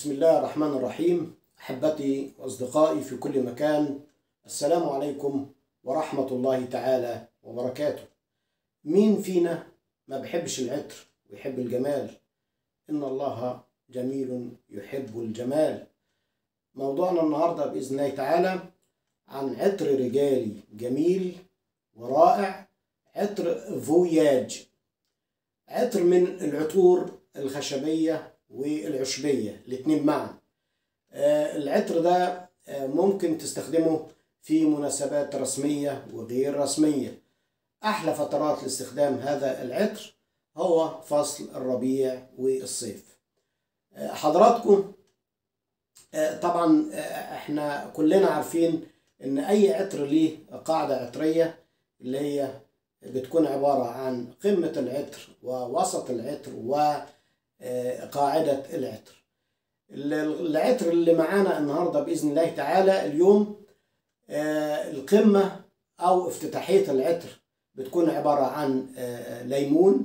بسم الله الرحمن الرحيم أحبتي وأصدقائي في كل مكان السلام عليكم ورحمة الله تعالى وبركاته مين فينا ما بيحبش العطر ويحب الجمال إن الله جميل يحب الجمال موضوعنا النهاردة بإذن الله تعالى عن عطر رجالي جميل ورائع عطر فوياج عطر من العطور الخشبية والعشبية الاتنين معا آه، العطر ده آه، ممكن تستخدمه في مناسبات رسمية وغير رسمية أحلى فترات لاستخدام هذا العطر هو فصل الربيع والصيف آه، حضراتكم آه، طبعا آه، احنا كلنا عارفين ان اي عطر ليه قاعدة عطرية اللي هي بتكون عبارة عن قمة العطر ووسط العطر وقاعدة العطر العطر اللي معانا النهاردة بإذن الله تعالى اليوم آه، القمة أو افتتاحية العطر بتكون عبارة عن آه، ليمون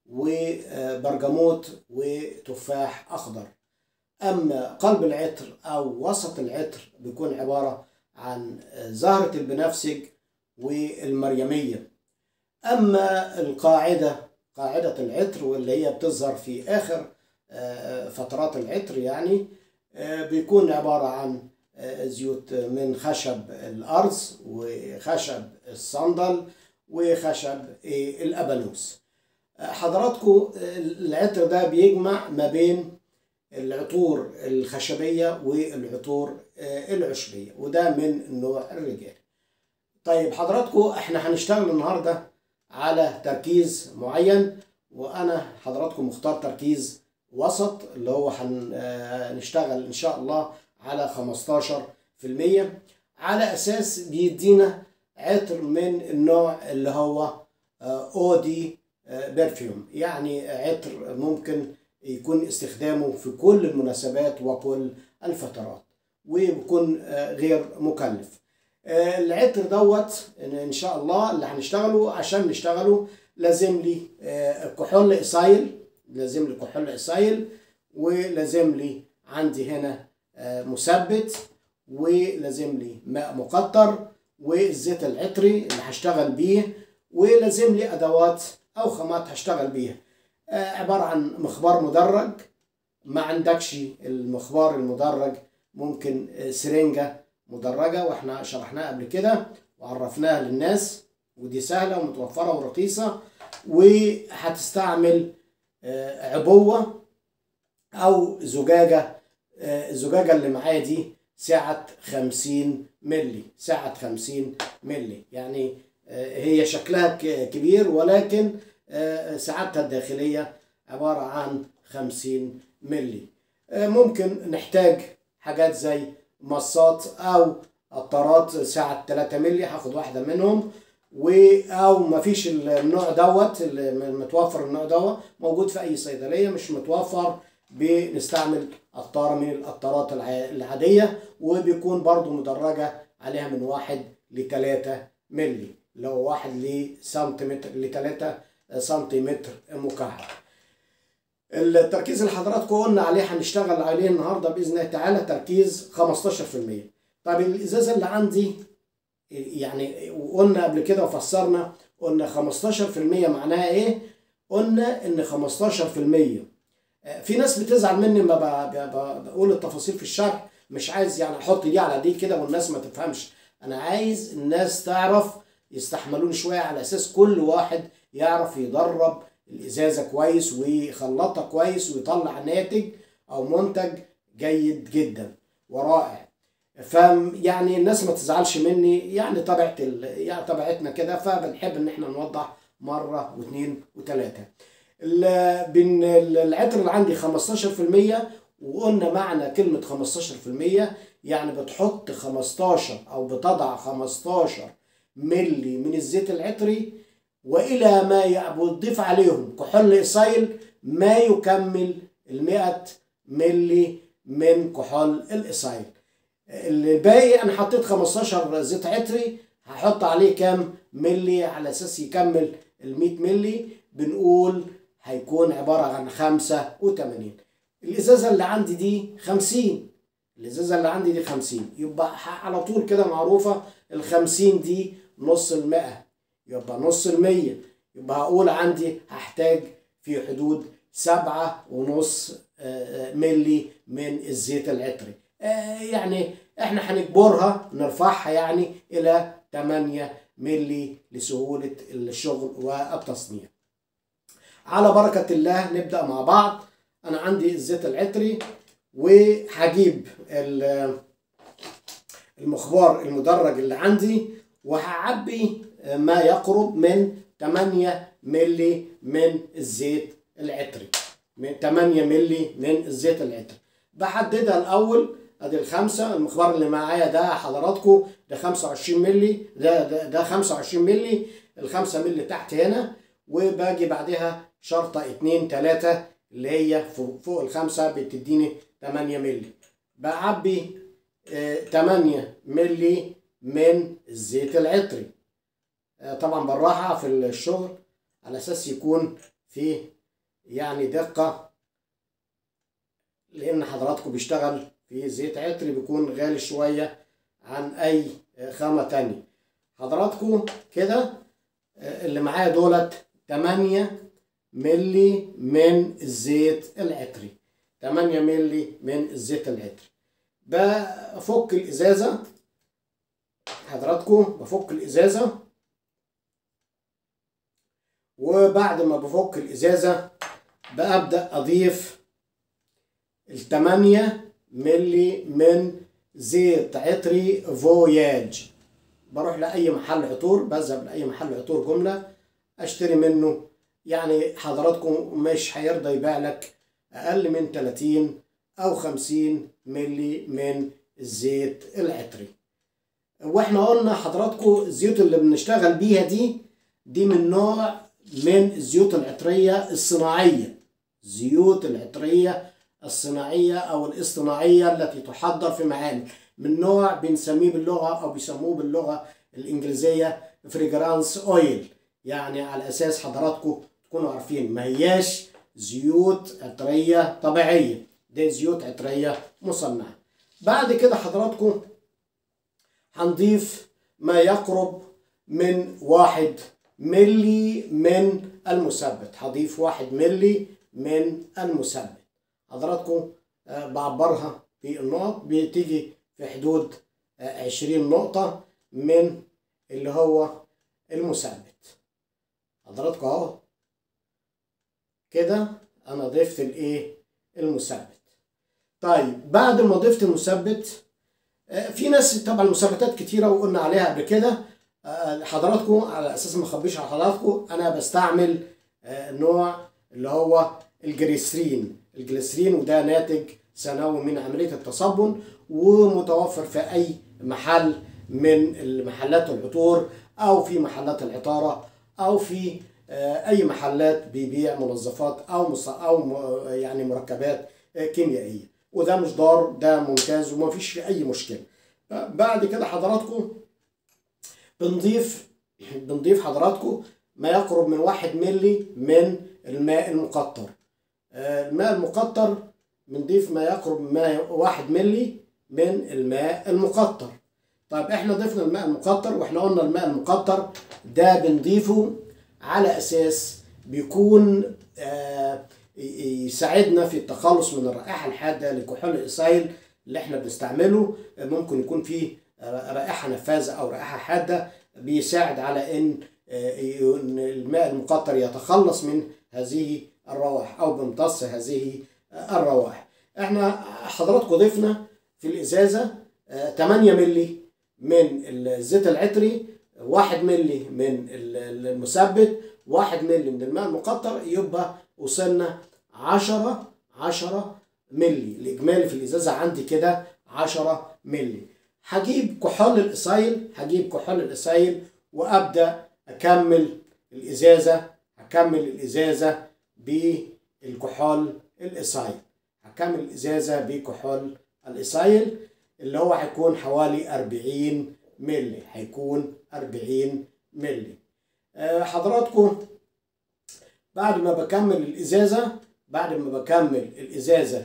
وبرجموت وتفاح أخضر أما قلب العطر أو وسط العطر بيكون عبارة عن آه، زهرة البنفسج والمريمية أما القاعدة قاعدة العطر واللي هي بتظهر في آخر آه، فترات العطر يعني آه، بيكون عبارة عن آه، زيوت من خشب الأرز وخشب الصندل وخشب آه، الأبانوس آه، حضراتكم آه، العطر ده بيجمع ما بين العطور الخشبية والعطور آه، العشبية وده من النوع الرجالي طيب حضراتكم احنا هنشتغل النهارده على تركيز معين وانا حضراتكم مختار تركيز وسط اللي هو هنشتغل ان شاء الله على 15% على اساس بيدينا عطر من النوع اللي هو اودي برفيوم يعني عطر ممكن يكون استخدامه في كل المناسبات وكل الفترات وبيكون آه، غير مكلف آه، العطر دوت ان شاء الله اللي هنشتغله عشان نشتغله لازم لي آه، كحول اسايل لازم لي كحول اسايل ولازم لي عندي هنا آه، مثبت ولازم لي ماء مقطر والزيت العطري اللي هشتغل بيه ولازم لي ادوات او خامات هشتغل بيها آه، عبارة عن مخبار مدرج ما عندكش المخبار المدرج ممكن آه، سرنجة مدرجة واحنا شرحناها قبل كده وعرفناها للناس ودي سهلة ومتوفرة ورخيصة وهتستعمل آه، عبوة أو زجاجة آه، الزجاجة اللي معايا دي سعة 50 ملي سعة 50 ملي يعني آه، هي شكلها ك- كبير ولكن آه، سعتها الداخلية عبارة عن 50 ملي آه، ممكن نحتاج حاجات زي مصات او قطارات سعة 3 مللي هاخد واحدة منهم و او مفيش النوع دوت اللي متوفر النوع دوت موجود في اي صيدلية مش متوفر بنستعمل قطارة من القطارات الع- العادية وبيكون برضو مدرجة عليها من واحد لتلاتة ملي لو واحد لسنتيمتر لتلاتة سنتيمتر مكعب التركيز اللي حضراتكم قلنا عليه هنشتغل عليه النهارده باذن الله تعالى تركيز 15% طب الازازه اللي عندي يعني وقلنا قبل كده وفسرنا قلنا 15% معناها ايه؟ قلنا ان 15% في ناس بتزعل مني لما ب- ب- ب- بقول التفاصيل في الشرح مش عايز يعني احط دي على دي كده والناس ما تفهمش انا عايز الناس تعرف يستحملوني شويه على اساس كل واحد يعرف يدرب الازازه كويس ويخلطها كويس ويطلع ناتج او منتج جيد جدا ورائع فم يعني الناس ما تزعلش مني يعني طبيعه ال... يعني طبيعتنا كده فبنحب ان احنا نوضح مره واثنين وثلاثه ال- بن العطر اللي عندي 15% وقلنا معنى كلمة 15% يعني بتحط 15 أو بتضع 15 ملي من الزيت العطري وإلى ما ي- بتضيف عليهم كحول إيسايل ما يكمل المئة ملي من كحول الإيسايل الباقي أنا حطيت 15 زيت عطري هحط عليه كام ملي على أساس يكمل ال 100 ملي بنقول هيكون عبارة عن 85 الازازه اللي عندي دي 50 الازازه اللي عندي دي 50 يبقى ح- على طول كده معروفه ال 50 دي نص المئة يبقى نص المية يبقى هقول عندي هحتاج في حدود سبعة ونص آه، آه، ملي من الزيت العطري آه، يعني احنا هنجبرها نرفعها يعني الى 8 ملي لسهولة الشغل والتصنيع على بركة الله نبدأ مع بعض أنا عندي الزيت العطري وهجيب ال- المخبار المدرج اللي عندي وهعبي ما يقرب من 8 ملي من الزيت العطري من 8 ملي من الزيت العطري بحددها الأول ادي الخمسة المخبار اللي معايا ده حضراتكم ده 25 ملي ده ده, ده 25 ملي الخمسة ملي تحت هنا وباجي بعدها شرطة اتنين تلاتة اللي هي فوق, فوق الخمسة بتديني 8 ملي بعبي آه، 8 ملي من الزيت العطري آه، طبعا بالراحة في الشغل على أساس يكون في يعني دقة لأن حضراتكم بيشتغل في زيت عطري بيكون غالي شوية عن أي آه، خامة تانية حضراتكم كده آه، اللي معايا دولت 8 ملي من الزيت العطري 8 ملي من الزيت العطري بفك الازازه حضراتكم بفك الازازه وبعد ما بفك الازازه ببدا اضيف التمانية ملي من زيت عطري فوياج بروح لأي محل عطور بذهب لأي محل عطور جملة أشتري منه يعني حضراتكم مش هيرضى يبيع لك أقل من 30 أو 50 ملي من الزيت العطري واحنا قلنا حضراتكم الزيوت اللي بنشتغل بيها دي دي من نوع من الزيوت العطرية الصناعية زيوت العطرية الصناعية أو الاصطناعية التي تحضر في معامل من نوع بنسميه باللغة أو بيسموه باللغة الإنجليزية فريجرانس أويل يعني على أساس حضراتكم تكونوا عارفين ما هياش زيوت عطرية طبيعية دي زيوت عطرية مصنعة بعد كده حضراتكم هنضيف ما يقرب من واحد ملي من المثبت هضيف واحد ملي من المثبت حضراتكم آه، بعبرها في النقط بتيجي في حدود آه، عشرين نقطة من اللي هو المثبت حضراتكم اهو كده انا ضفت الايه المثبت طيب بعد ما ضفت المثبت آه، في ناس طبعا مثبتات كتيره وقلنا عليها قبل كده آه، حضراتكم على اساس ما اخبيش على حضراتكم انا بستعمل آه، نوع اللي هو الجليسرين الجليسرين وده ناتج ثانوي من عمليه التصبن ومتوفر في اي محل من المحلات العطور او في محلات العطاره او في آه، اي محلات بيبيع منظفات او مص- او م- يعني مركبات آه، كيميائيه وده مش ضار ده ممتاز وما فيش فيه اي مشكله بعد كده حضراتكم بنضيف بنضيف حضراتكم ما يقرب من واحد ملي من الماء المقطر آه، الماء المقطر بنضيف ما يقرب من واحد ملي من الماء المقطر طيب احنا ضفنا الماء المقطر واحنا قلنا الماء المقطر ده بنضيفه على اساس بيكون آه، ي- يساعدنا في التخلص من الرائحه الحاده لكحول الايسايل اللي احنا بنستعمله آه، ممكن يكون فيه آه، رائحه نفاذه او رائحه حاده بيساعد على ان آه، ي- إن الماء المقطر يتخلص من هذه الروائح او بيمتص هذه آه، الروائح احنا حضراتكم ضفنا في الازازه آه، 8 ملي من الزيت العطري واحد ملي من ال- ال- المثبت واحد ملي من الماء المقطر يبقى وصلنا عشرة عشرة ملي الإجمالي في الإزازة عندي كده عشرة ملي هجيب كحول الإسايل هجيب كحول الإسايل وأبدأ أكمل الإزازة هكمل الإزازة بالكحول الإسايل هكمل الإزازة بكحول الإسايل اللي هو هيكون حوالي 40 ملي هيكون 40 ملي آه، حضراتكم بعد ما بكمل الإزازة بعد ما بكمل الإزازة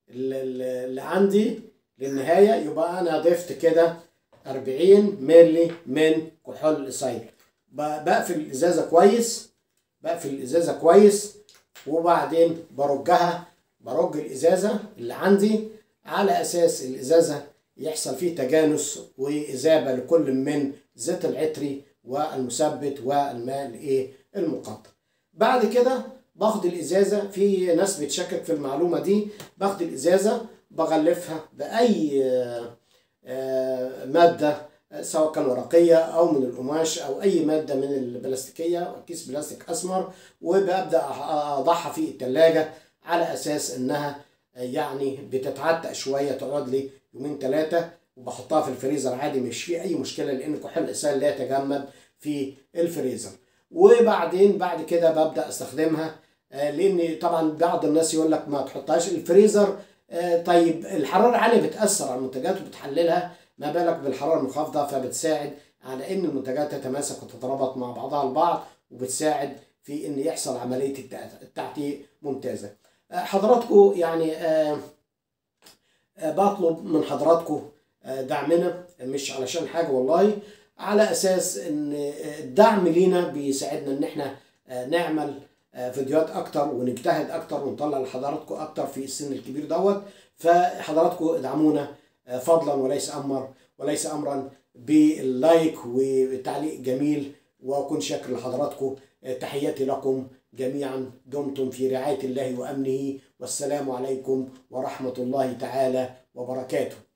ال- ال- اللي عندي للنهايه يبقى انا ضفت كده 40 مللي من كحول ايسايل ب- بقفل الازازه كويس بقفل الازازه كويس وبعدين برجها برج الازازه اللي عندي على اساس الازازه يحصل فيه تجانس واذابه لكل من زيت العطري والمثبت والماء الايه المقطر بعد كده باخد الازازه في ناس بتشكك في المعلومه دي باخد الازازه بغلفها باي آه، آه، ماده آه، سواء كان ورقيه او من القماش او اي ماده من البلاستيكيه كيس بلاستيك اسمر وببدا أح- اضعها في الثلاجه على اساس انها آه، يعني بتتعتق شويه تقعد لي يومين ثلاثه وبحطها في الفريزر عادي مش في اي مشكله لان كحول الاسال لا يتجمد في الفريزر وبعدين بعد كده ببدا استخدمها آه، لان طبعا بعض الناس يقول لك ما تحطهاش الفريزر آه، طيب الحراره العاليه بتاثر على المنتجات وبتحللها ما بالك بالحراره المنخفضه فبتساعد على ان المنتجات تتماسك وتترابط مع بعضها البعض وبتساعد في ان يحصل عمليه التع- التعتيق ممتازه آه، حضراتكم يعني آه، آه، بطلب من حضراتكم آه، دعمنا مش علشان حاجه والله على اساس ان آه، الدعم لينا بيساعدنا ان احنا آه، نعمل آه، فيديوهات اكتر ونجتهد اكتر ونطلع لحضراتكم اكتر في السن الكبير دوت فحضراتكم ادعمونا آه، فضلا وليس امر وليس امرا باللايك وتعليق جميل واكون شاكر لحضراتكم آه، تحياتي لكم جميعا دمتم في رعايه الله وامنه والسلام عليكم ورحمه الله تعالى وبركاته